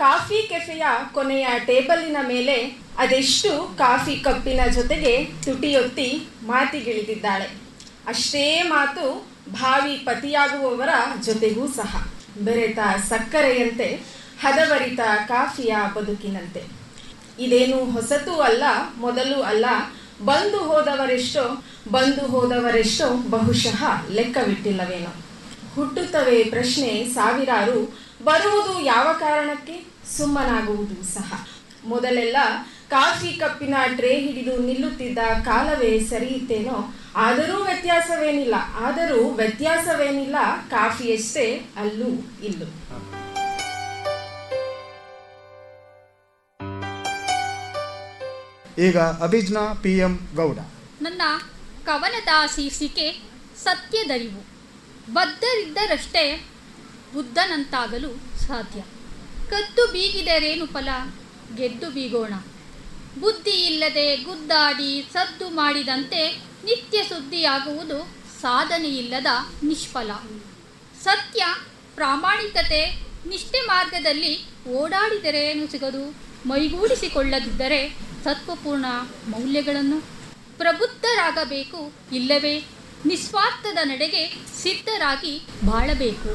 coffee ಕೆಫೆಯ ಕೊನೆಯ ಟೇಬಲಿನ ಮೇಲೆ ಅದೆಷ್ಟು ಕಾಫಿ ಕಪ್ಪಿನ ಜೊತೆಗೆ ತುಟಿಯೊತ್ತಿ ಮಾತಿಗಿಳಿದಿದ್ದಾಳೆ ಅಷ್ಟೇ ಮಾತು ಭಾವಿ ಪತಿಯಾಗುವವರ ಜೊತೆಗೂ ಸಹ ಬೆರೆತ ಸಕ್ಕರೆಯಂತೆ ಹದವರಿತ ಕಾಫಿಯ ಬದುಕಿನಂತೆ ಇದೇನು ಹೊಸತೂ ಅಲ್ಲ ಮೊದಲು ಅಲ್ಲ ಬಂದು ಹೋದವರೆಷ್ಟೋ ಬಂದು ಹೋದವರೆಷ್ಟೋ ಬಹುಶಃ ಲೆಕ್ಕವಿಟ್ಟಿಲ್ಲವೇನೋ ಹುಟ್ಟುತ್ತವೆ ಪ್ರಶ್ನೆ ಸಾವಿರಾರು ಬರುವುದು ಯಾವ ಕಾರಣಕ್ಕೆ ಸುಮ್ಮನಾಗುವುದು ಸಹ ಮೊದಲೆಲ್ಲ ಕಾಫಿ ಕಪ್ಪಿನ ಟ್ರೇ ಹಿಡಿದು ನಿಲ್ಲುತ್ತಿದ್ದ ಕಾಲವೇ ಸರಿಯಿತ್ತೇನೋ ಆದರೂ ವ್ಯತ್ಯಾಸವೇನಿಲ್ಲ ಆದರೂ ವ್ಯತ್ಯಾಸವೇನಿಲ್ಲ ಕಾಫಿಯಷ್ಟೇ ಅಲ್ಲೂ ಇಲ್ಲೂ ಈಗ ಅಭಿಜ್ನಾ ಪಿ ಎಂ ಗೌಡ ನನ್ನ ಕವನದ ಶೀರ್ಷಿಕೆ ಸತ್ಯದರಿವು ಬದ್ಧರಿದ್ದರಷ್ಟೇ ಬುದ್ಧನಂತಾಗಲು ಸಾಧ್ಯ ಕದ್ದು ಬೀಗಿದರೇನು ಫಲ ಗೆದ್ದು ಬೀಗೋಣ ಬುದ್ಧಿ ಇಲ್ಲದೆ ಗುದ್ದಾಡಿ ಸದ್ದು ಮಾಡಿದಂತೆ ನಿತ್ಯ ಸುದ್ದಿಯಾಗುವುದು ಸಾಧನೆಯಿಲ್ಲದ ನಿಷ್ಫಲ ಸತ್ಯ ಪ್ರಾಮಾಣಿಕತೆ ನಿಷ್ಠೆ ಮಾರ್ಗದಲ್ಲಿ ಓಡಾಡಿದರೇನು ಸಿಗದು ಮೈಗೂಡಿಸಿಕೊಳ್ಳದಿದ್ದರೆ ಸತ್ವಪೂರ್ಣ ಮೌಲ್ಯಗಳನ್ನು ಪ್ರಬುದ್ಧರಾಗಬೇಕು ಇಲ್ಲವೇ ನಿಸ್ವಾರ್ಥದ ನಡೆಗೆ ಸಿದ್ಧರಾಗಿ ಬಾಳಬೇಕು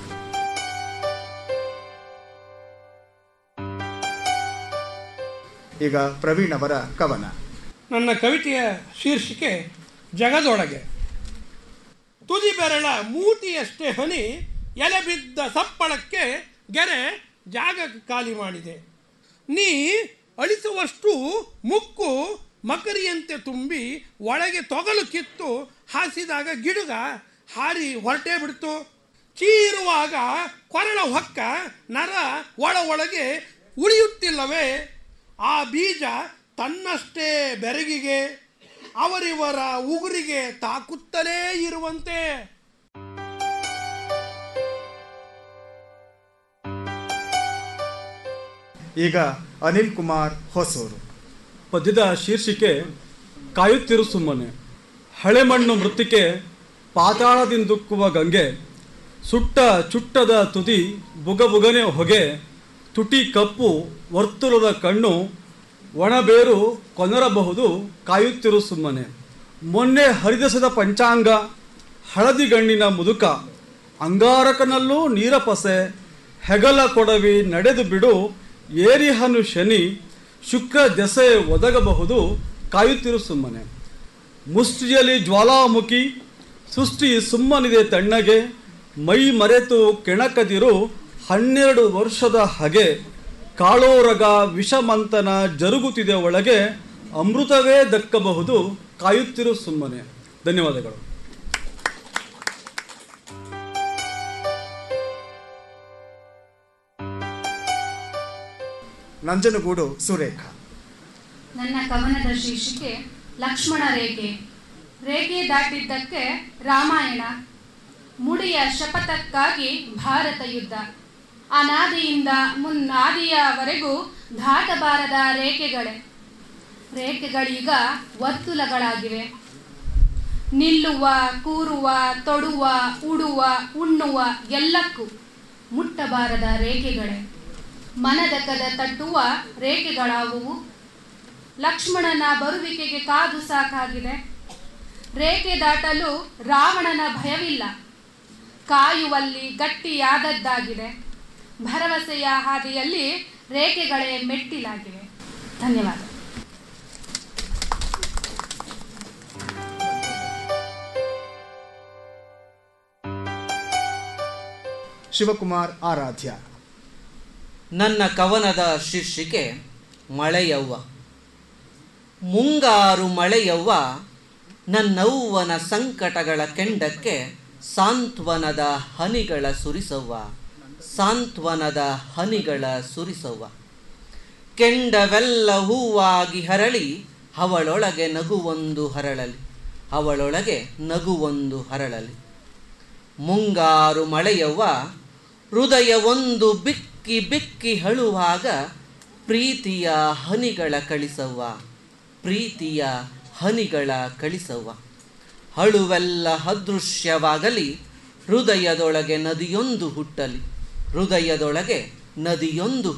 ಈಗ ಪ್ರವೀಣ್ ಅವರ ಕವನ ನನ್ನ ಕವಿತೆಯ ಶೀರ್ಷಿಕೆ ಜಗದೊಳಗೆ ತುದಿ ಬೆರಳ ಮೂತಿಯಷ್ಟೇ ಹನಿ ಎಲೆ ಬಿದ್ದ ಸಪ್ಪಳಕ್ಕೆ ಗೆರೆ ಜಾಗ ಖಾಲಿ ಮಾಡಿದೆ ನೀ ಅಳಿಸುವಷ್ಟು ಮುಕ್ಕು ಮಕರಿಯಂತೆ ತುಂಬಿ ಒಳಗೆ ತೊಗಲು ಕಿತ್ತು ಹಾಸಿದಾಗ ಗಿಡುಗ ಹಾರಿ ಹೊರಟೇ ಬಿಡ್ತು ಚೀರುವಾಗ ಕೊರಳ ಹೊಕ್ಕ ನರ ಒಳ ಒಳಗೆ ಉಳಿಯುತ್ತಿಲ್ಲವೇ ಆ ಬೀಜ ತನ್ನಷ್ಟೇ ಬೆರಗಿಗೆ ಅವರಿವರ ಉಗುರಿಗೆ ತಾಕುತ್ತಲೇ ಇರುವಂತೆ ಈಗ ಅನಿಲ್ ಕುಮಾರ್ ಹೊಸೂರು ಪದ್ಯದ ಶೀರ್ಷಿಕೆ ಕಾಯುತ್ತಿರು ಸುಮ್ಮನೆ ಹಳೆ ಮಣ್ಣು ಮೃತ್ತಿಕೆ ಪಾತಾಳದಿಂದುಕ್ಕುವ ಗಂಗೆ ಸುಟ್ಟ ಚುಟ್ಟದ ತುದಿ ಬುಗಬುಗನೆ ಹೊಗೆ ತುಟಿ ಕಪ್ಪು ವರ್ತುಲದ ಕಣ್ಣು ಒಣಬೇರು ಕೊನರಬಹುದು ಕಾಯುತ್ತಿರು ಸುಮ್ಮನೆ ಮೊನ್ನೆ ಹರಿದಸದ ಪಂಚಾಂಗ ಹಳದಿ ಗಣ್ಣಿನ ಮುದುಕ ಅಂಗಾರಕನಲ್ಲೂ ನೀರಪಸೆ ಹೆಗಲ ಕೊಡವಿ ನಡೆದು ಬಿಡು ಏರಿಹನು ಶನಿ ಶುಕ್ರ ದೆಸೆ ಒದಗಬಹುದು ಕಾಯುತ್ತಿರು ಸುಮ್ಮನೆ ಮುಷ್ಟಿಯಲ್ಲಿ ಜ್ವಾಲಾಮುಖಿ ಸೃಷ್ಟಿ ಸುಮ್ಮನಿದೆ ತಣ್ಣಗೆ ಮೈ ಮರೆತು ಕೆಣಕದಿರು ಹನ್ನೆರಡು ವರ್ಷದ ಹಗೆ ಕಾಳೋರಗ ವಿಷಮಂತನ ಜರುಗುತ್ತಿದೆ ಒಳಗೆ ಅಮೃತವೇ ದಕ್ಕಬಹುದು ಕಾಯುತ್ತಿರು ಸುಮ್ಮನೆ ಧನ್ಯವಾದಗಳು ನಂಜನಗೂಡು ಸುರೇಖ ನನ್ನ ಕವನದ ಶೀರ್ಷಿಕೆ ಲಕ್ಷ್ಮಣ ರೇಖೆ ರೇಖೆ ದಾಟಿದ್ದಕ್ಕೆ ರಾಮಾಯಣ ಮುಡಿಯ ಶಪಥಕ್ಕಾಗಿ ಭಾರತ ಯುದ್ಧ ಅನಾದಿಯಿಂದ ಮುನ್ನಾದಿಯವರೆಗೂ ದಾಟಬಾರದ ರೇಖೆಗಳೇ ರೇಖೆಗಳೀಗ ವರ್ತುಲಗಳಾಗಿವೆ ನಿಲ್ಲುವ ಕೂರುವ ತೊಡುವ ಉಡುವ ಉಣ್ಣುವ ಎಲ್ಲಕ್ಕೂ ಮುಟ್ಟಬಾರದ ರೇಖೆಗಳೇ ಮನದಕದ ತಟ್ಟುವ ರೇಖೆಗಳಾವುವು ಲಕ್ಷ್ಮಣನ ಬರುವಿಕೆಗೆ ಕಾದು ಸಾಕಾಗಿದೆ ರೇಖೆ ದಾಟಲು ರಾವಣನ ಭಯವಿಲ್ಲ ಕಾಯುವಲ್ಲಿ ಗಟ್ಟಿಯಾದದ್ದಾಗಿದೆ ಭರವಸೆಯ ಹಾದಿಯಲ್ಲಿ ರೇಖೆಗಳೇ ಮೆಟ್ಟಿಲಾಗಿವೆ ಧನ್ಯವಾದ ಶಿವಕುಮಾರ್ ಆರಾಧ್ಯ ನನ್ನ ಕವನದ ಶೀರ್ಷಿಕೆ ಮಳೆಯವ್ವ ಮುಂಗಾರು ಮಳೆಯವ್ವ ನನ್ನವ್ವನ ಸಂಕಟಗಳ ಕೆಂಡಕ್ಕೆ ಸಾಂತ್ವನದ ಹನಿಗಳ ಸುರಿಸವ್ವ ಸಾಂತ್ವನದ ಹನಿಗಳ ಸುರಿಸವ್ವ ಕೆಂಡವೆಲ್ಲ ಹೂವಾಗಿ ಹರಳಿ ಅವಳೊಳಗೆ ನಗುವೊಂದು ಹರಳಲಿ ಅವಳೊಳಗೆ ನಗುವೊಂದು ಹರಳಲಿ ಮುಂಗಾರು ಮಳೆಯವ್ವ ಹೃದಯ ಒಂದು ಬಿಕ್ಕಿ ಬಿಕ್ಕಿ ಹಳುವಾಗ ಪ್ರೀತಿಯ ಹನಿಗಳ ಕಳಿಸವ್ವ ಪ್ರೀತಿಯ ಹನಿಗಳ ಕಳಿಸವ್ವ ಹಳುವೆಲ್ಲ ಅದೃಶ್ಯವಾಗಲಿ ಹೃದಯದೊಳಗೆ ನದಿಯೊಂದು ಹುಟ್ಟಲಿ ಹೃದಯದೊಳಗೆ ನದಿಯೊಂದು